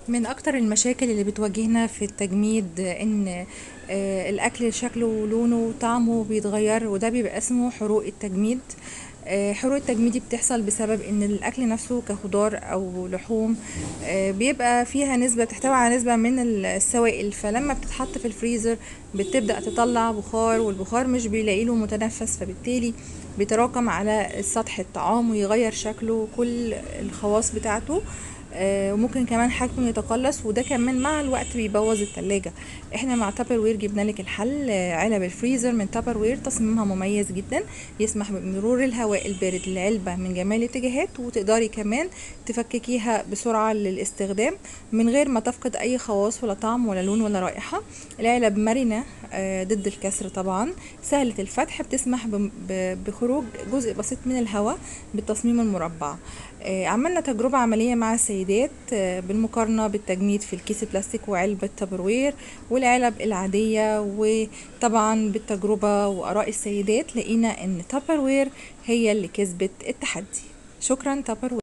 من اكتر المشاكل اللي بتواجهنا في التجميد ان آه، الاكل شكله ولونه وطعمه بيتغير وده بيبقى اسمه حروق التجميد آه، حروق التجميد دي بتحصل بسبب ان الاكل نفسه كخضار او لحوم آه، بيبقى فيها نسبة بتحتوي على نسبة من السوائل فلما بتتحط في الفريزر بتبدأ تطلع بخار والبخار مش بيلاقي له متنفس فبالتالي بيتراكم على سطح الطعام ويغير شكله كل الخواص بتاعته آه، وممكن كمان حجمه يتقلص وده كمان مع الوقت بيبوظ التلاجة احنا مع تابر وير جبنا لك الحل آه، علب الفريزر من تابر وير تصميمها مميز جدا يسمح بمرور الهواء البارد للعلبة من جميع الاتجاهات وتقدري كمان تفككيها بسرعة للاستخدام من غير ما تفقد اي خواص ولا طعم ولا لون ولا رائحة العلب مرنة آه، ضد الكسر طبعا سهلة الفتح بتسمح بم- ب- بخروج جزء بسيط من الهواء بالتصميم المربع آه، عملنا تجربة عملية مع السيدات آه، بالمقارنة بالتجميد في الكيس البلاستيك وعلبة تبروير والعلب العادية وطبعا بالتجربة وآراء السيدات لقينا ان تبروير هي اللي كسبت التحدي شكرا تبروير